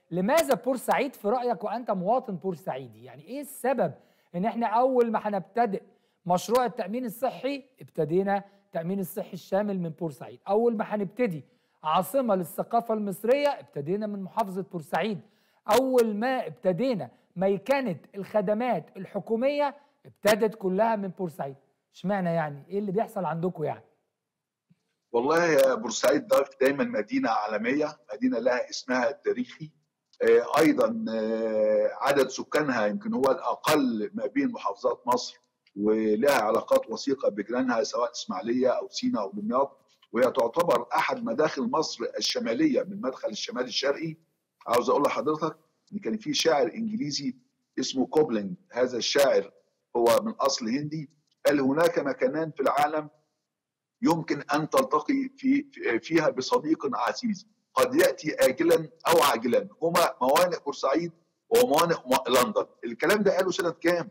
لماذا بورسعيد في رايك وانت مواطن بورسعيدي يعني ايه السبب ان احنا اول ما هنبتدئ مشروع التامين الصحي ابتدينا التامين الصحي الشامل من بورسعيد اول ما هنبتدي عاصمه للثقافه المصريه ابتدينا من محافظه بورسعيد اول ما ابتدينا ميكنه الخدمات الحكوميه ابتدت كلها من بورسعيد اشمعنى يعني ايه اللي بيحصل عندكم يعني والله يا بورسعيد دايما مدينه عالميه مدينه لها اسمها التاريخي ايضا عدد سكانها يمكن هو الاقل ما بين محافظات مصر ولها علاقات وثيقه بجيرانها سواء اسماعيليه او سينا او دمياط وهي تعتبر احد مداخل مصر الشماليه من مدخل الشمال الشرقي عاوز اقول لحضرتك ان كان في شاعر انجليزي اسمه كوبلينج هذا الشاعر هو من اصل هندي قال هناك مكانان في العالم يمكن ان تلتقي في فيها بصديق عزيز قد ياتي اجلا او عاجلا هما موانئ بورسعيد وموانئ لندن الكلام ده قاله سنه كام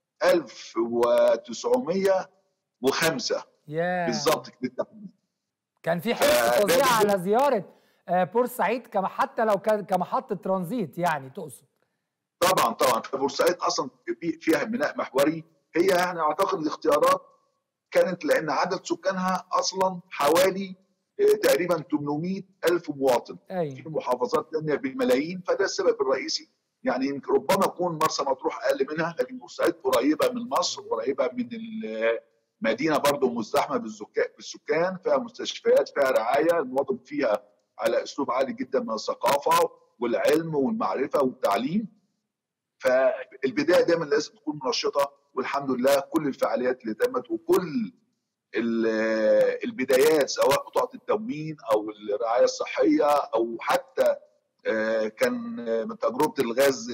1905 yeah. بالظبط بالتحديد كان في حرص فظيع على زياره بورسعيد كما حتى لو كان كمحطه ترانزيت يعني تقصد طبعا طبعا بورسعيد اصلا فيها بناء محوري هي يعني اعتقد الاختيارات كانت لان عدد سكانها اصلا حوالي تقريبا 800 الف مواطن أي. في محافظات ثانيه بالملايين فده السبب الرئيسي يعني يمكن ربما يكون مرسى مطروح اقل منها لكن بورسعيد قريبه من مصر قريبه من المدينه برضه مزدحمه بالسكان فيها مستشفيات فيها رعايه المواطن فيها على اسلوب عالي جدا من الثقافه والعلم والمعرفه والتعليم فالبدايه دايما لازم تكون منشطه والحمد لله كل الفعاليات اللي تمت وكل البدايات سواء قطاع التموين او الرعايه الصحيه او حتى كان من تجربه الغاز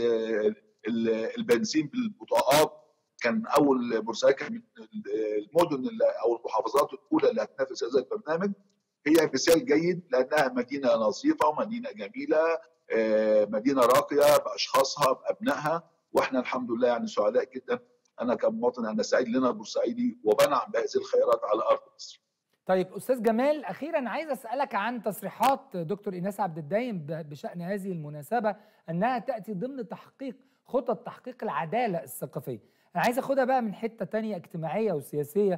البنزين بالبطاقات كان اول بورسعيد كان من المدن او المحافظات الاولى اللي هتنافس هذا البرنامج هي مثال جيد لانها مدينه نظيفه ومدينه جميله مدينه راقيه باشخاصها بابنائها واحنا الحمد لله يعني سعداء جدا انا كمواطن انا سعيد لنا بورسعيدي وبنعم بهذه الخيرات على ارض مصر. طيب استاذ جمال اخيرا عايز اسالك عن تصريحات دكتور ايناس عبد الدايم بشان هذه المناسبه انها تاتي ضمن تحقيق خطط تحقيق العداله الثقافيه. انا عايز اخدها بقى من حته تانية اجتماعيه وسياسيه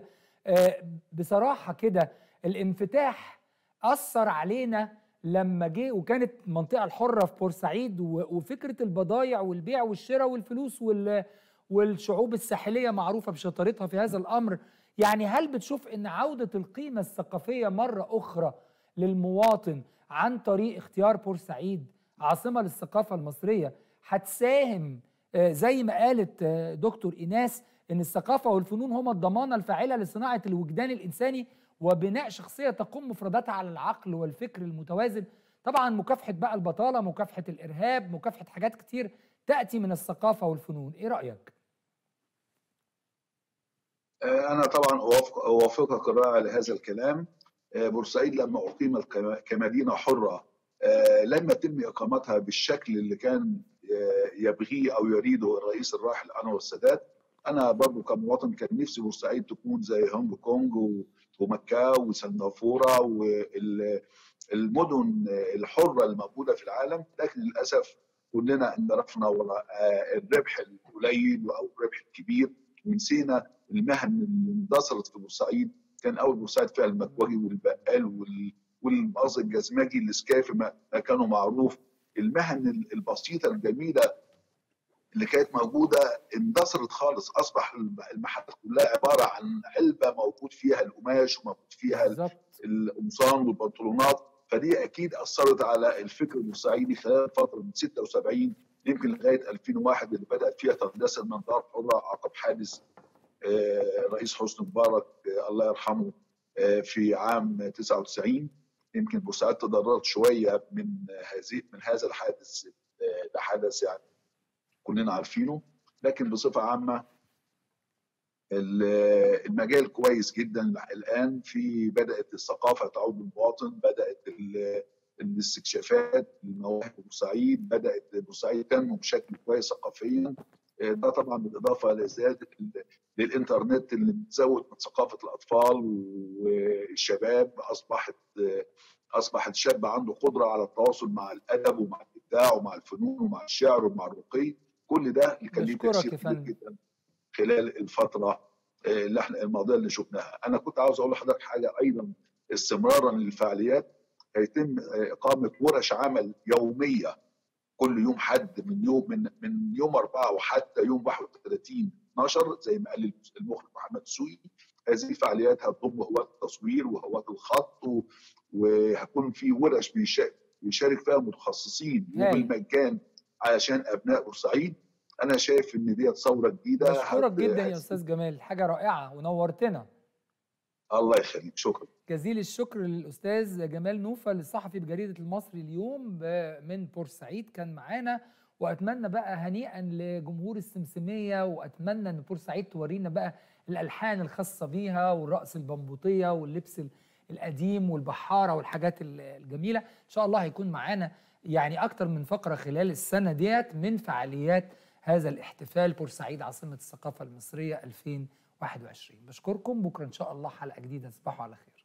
بصراحه كده الانفتاح اثر علينا لما جه وكانت المنطقه الحره في بورسعيد وفكره البضايع والبيع والشراء والفلوس وال والشعوب الساحليه معروفه بشطارتها في هذا الامر يعني هل بتشوف ان عوده القيمه الثقافيه مره اخرى للمواطن عن طريق اختيار بورسعيد عاصمه للثقافه المصريه هتساهم زي ما قالت دكتور ايناس ان الثقافه والفنون هما الضمانه الفاعله لصناعه الوجدان الانساني وبناء شخصيه تقوم مفرداتها على العقل والفكر المتوازن طبعا مكافحه بقى البطاله مكافحه الارهاب مكافحه حاجات كتير تاتي من الثقافه والفنون ايه رايك انا طبعا اوافق اوافقك الرائع لهذا الكلام بورسعيد لما اقيمت كمدينه حره لم يتم اقامتها بالشكل اللي كان يبغيه او يريده الرئيس الراحل انور السادات انا برضو كمواطن كان نفسي بورسعيد تكون زي هونج كونج ومكاو وسنغافوره والمدن الحره الموجوده في العالم لكن للاسف كلنا انجرفنا وراء الربح القليل او الربح الكبير ونسينا المهن اللي اندثرت في بورسعيد كان اول بورسعيد فيها المكوجي والبقال والمقص الجزمجي الاسكافي ما كانوا معروف المهن البسيطه الجميله اللي كانت موجوده اندثرت خالص اصبح المحلات كلها عباره عن علبه موجود فيها القماش وموجود فيها القمصان والبنطلونات فدي اكيد اثرت على الفكر البورسعيدي خلال فتره من 76 يمكن لغايه 2001 اللي بدات فيها تندثر المنطقه الحره عقب حادث رئيس حسني مبارك الله يرحمه في عام 99 يمكن بورسعيد تضررت شويه من هذه من هذا الحادث ده حدث يعني كلنا عارفينه لكن بصفه عامه المجال كويس جدا الان في بدات الثقافه تعود للمواطن بدات الاستكشافات لمواهب بورسعيد بدات بورسعيد تنمو بشكل كويس ثقافيا ده طبعا بالاضافه لزياده للانترنت اللي بتزود من ثقافه الاطفال والشباب اصبحت اصبح الشاب عنده قدره على التواصل مع الادب ومع والابداع ومع الفنون ومع الشعر ومع الرقي كل ده اللي كان ليه بشكرك تاثير يا كبير فندم. جدا خلال الفتره آه، اللي احنا الماضيه اللي شفناها انا كنت عاوز اقول لحضرتك حاجه ايضا استمرارا للفعاليات هيتم آه، اقامه ورش عمل يوميه كل يوم حد من يوم من من يوم 4 وحتى يوم 31 12 زي ما قال المخرج محمد السوقي هذه الفعاليات هتضم هواة التصوير وهواة الخط و- وهيكون في ورش بيشا- بيشارك فيها متخصصين هاي. وبالمجان علشان ابناء بورسعيد انا شايف ان ديت ثوره جديده بشكرك هت- جدا يا هت- استاذ جمال حاجه رائعه ونورتنا الله يخليك شكرا جزيل الشكر للاستاذ جمال نوفل الصحفي بجريده المصري اليوم ب- من بورسعيد كان معانا واتمنى بقى هنيئا لجمهور السمسميه واتمنى ان بورسعيد تورينا بقى الالحان الخاصه بيها والرقص البمبوطيه واللبس ال- القديم والبحاره والحاجات ال- الجميله ان شاء الله هيكون معانا يعني اكتر من فقره خلال السنه ديت من فعاليات هذا الاحتفال بورسعيد عاصمه الثقافه المصريه 2021 بشكركم بكره ان شاء الله حلقه جديده تصبحوا على خير